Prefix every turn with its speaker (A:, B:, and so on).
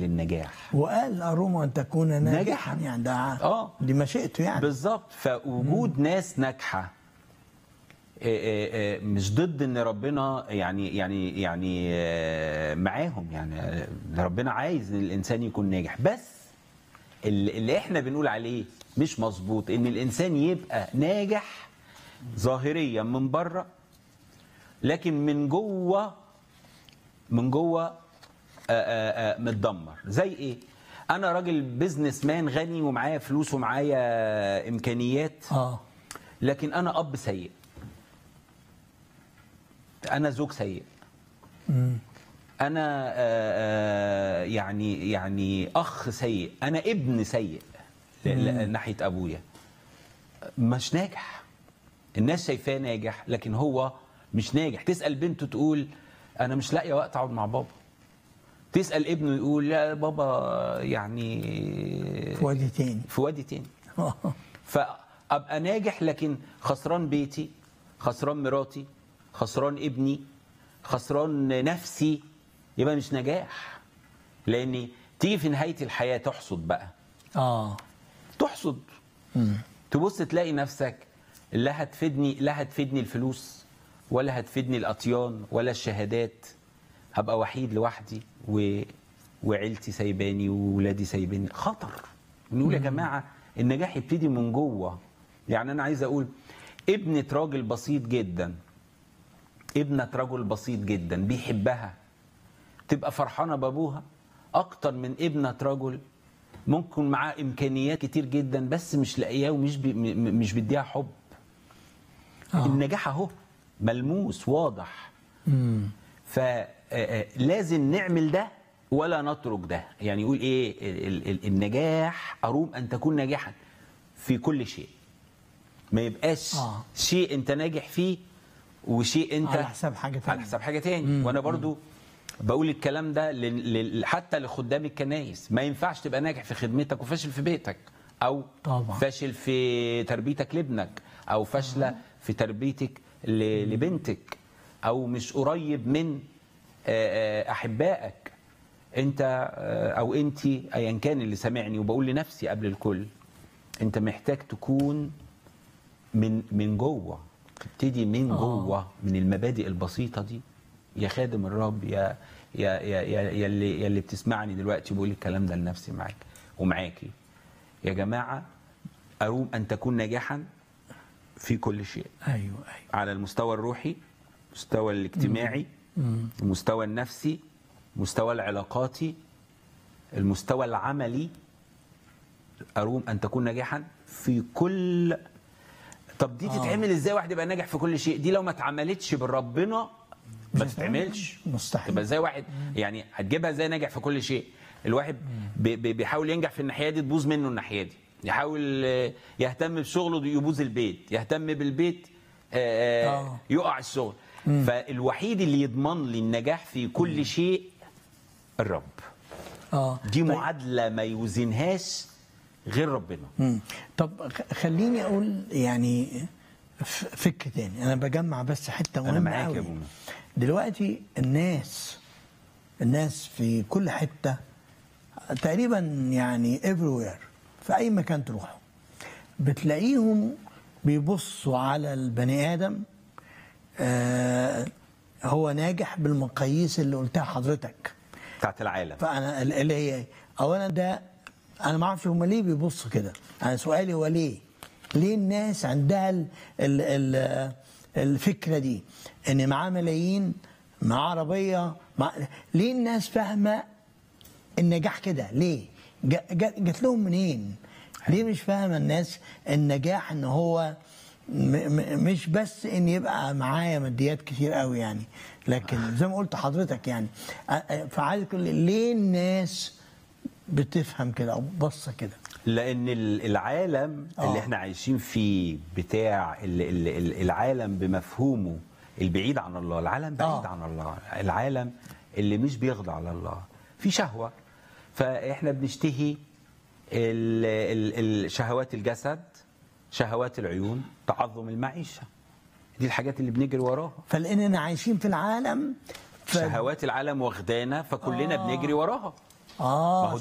A: للنجاح
B: وقال أروم أن تكون ناجحا
A: ناجحاً.
B: يعني ده
A: آه.
B: دي مشيئته يعني
A: بالظبط فوجود ناس ناجحه آه، آه، آه، مش ضد ان ربنا يعني يعني يعني آه، معاهم يعني آه، ربنا عايز ان الانسان يكون ناجح بس اللي اللي احنا بنقول عليه مش مظبوط ان الانسان يبقى ناجح ظاهريا من بره لكن من جوه من جوه آه، آه، آه، متدمر زي ايه انا راجل بيزنس مان غني ومعايا فلوس ومعايا امكانيات
B: اه
A: لكن انا اب سيء انا زوج سيء انا آه، آه، يعني يعني اخ سيء انا ابن سيء ل- ل- ناحيه ابويا مش ناجح الناس شايفاه ناجح لكن هو مش ناجح تسال بنته تقول انا مش لاقيه وقت اقعد مع بابا تسال ابنه يقول لا بابا يعني
B: في وادي تاني
A: في وادي تاني فابقى ناجح لكن خسران بيتي خسران مراتي خسران ابني خسران نفسي يبقى مش نجاح لان تيجي في نهايه الحياه تحصد بقى
B: اه
A: تحصد تبص تلاقي نفسك لا هتفيدني لا هتفيدني الفلوس ولا هتفيدني الاطيان ولا الشهادات هبقى وحيد لوحدي و... وعيلتي سايباني وولادي سايباني خطر بنقول يا جماعه النجاح يبتدي من جوه يعني انا عايز اقول ابنة راجل بسيط جدا ابنة رجل بسيط جدا بيحبها تبقى فرحانه بابوها اكتر من ابنة رجل ممكن معاه امكانيات كتير جدا بس مش لاقياه ومش بي م- م- مش بيديها حب
B: آه.
A: النجاح اهو ملموس واضح
B: امم
A: فلازم نعمل ده ولا نترك ده يعني يقول ايه ال- ال- النجاح اروم ان تكون ناجحا في كل شيء ما يبقاش
B: آه.
A: شيء انت ناجح فيه وشيء انت
B: على حساب حاجة تانية.
A: على حساب حاجه تاني وانا برضو بقول الكلام ده لل- لل- حتى لخدام الكنايس ما ينفعش تبقى ناجح في خدمتك وفاشل في بيتك او
B: طبعا.
A: فاشل في تربيتك لابنك او فاشله في تربيتك ل- لبنتك او مش قريب من آه، آه، احبائك انت آه، او انت ايا كان اللي سامعني وبقول لنفسي قبل الكل انت محتاج تكون من من جوه تبتدي من جوه من المبادئ البسيطه دي يا خادم الرب يا يا يا يا, يا اللي يا اللي بتسمعني دلوقتي بقول الكلام ده لنفسي معاك ومعاكي يا جماعه اروم ان تكون ناجحا في كل شيء
B: ايوه ايوه
A: على المستوى الروحي المستوى الاجتماعي المستوى النفسي مستوى العلاقاتي المستوى العملي اروم ان تكون ناجحا في كل طب دي
B: آه.
A: تتعمل ازاي واحد يبقى ناجح في كل شيء دي لو ما اتعملتش بربنا ما
B: مش
A: تتعملش
B: مستحيل.
A: تبقى ازاي واحد يعني هتجيبها ازاي ناجح في كل شيء الواحد بي- بي- بيحاول ينجح في الناحيه دي تبوظ منه الناحيه دي يحاول آه، يهتم بشغله يبوظ البيت يهتم بالبيت آه، آه،
B: آه.
A: يقع الشغل فالوحيد اللي يضمن لي النجاح في كل شيء الرب
B: اه
A: دي
B: طيب.
A: معادله ما يوزنهاش غير ربنا
B: مم. طب خ- خليني اقول يعني ف- فكر تاني انا بجمع بس حته
A: أنا
B: مهمه
A: معاك يا
B: قوي.
A: أبونا.
B: دلوقتي الناس الناس في كل حته تقريبا يعني everywhere في اي مكان تروحوا بتلاقيهم بيبصوا على البني ادم آه هو ناجح بالمقاييس اللي قلتها حضرتك
A: بتاعت العالم
B: فانا ال- اللي هي إيه؟ اولا ده انا ما اعرفش هم ليه بيبصوا كده انا سؤالي هو ليه ليه الناس عندها ال ال ال الفكره دي ان معاه ملايين معاه عربيه مع ليه الناس فاهمه النجاح كده ليه جا- جا- جات لهم منين ليه مش فاهمه الناس النجاح ان هو م- م- مش بس ان يبقى معايا ماديات كتير قوي يعني لكن زي ما قلت حضرتك يعني أ- أ- فعايز كل ليه الناس بتفهم كده او بصه كده
A: لان ال- العالم
B: آه.
A: اللي احنا عايشين فيه بتاع ال- ال- ال- العالم بمفهومه البعيد عن الله العالم بعيد
B: آه.
A: عن الله العالم اللي مش بيخضع لله في شهوة فاحنا بنشتهي ال- ال- ال- شهوات الجسد شهوات العيون تعظم المعيشة دي الحاجات اللي بنجري وراها
B: فلاننا عايشين في العالم ف...
A: شهوات العالم واخدانا فكلنا
B: آه.
A: بنجري وراها
B: اه
A: ما هو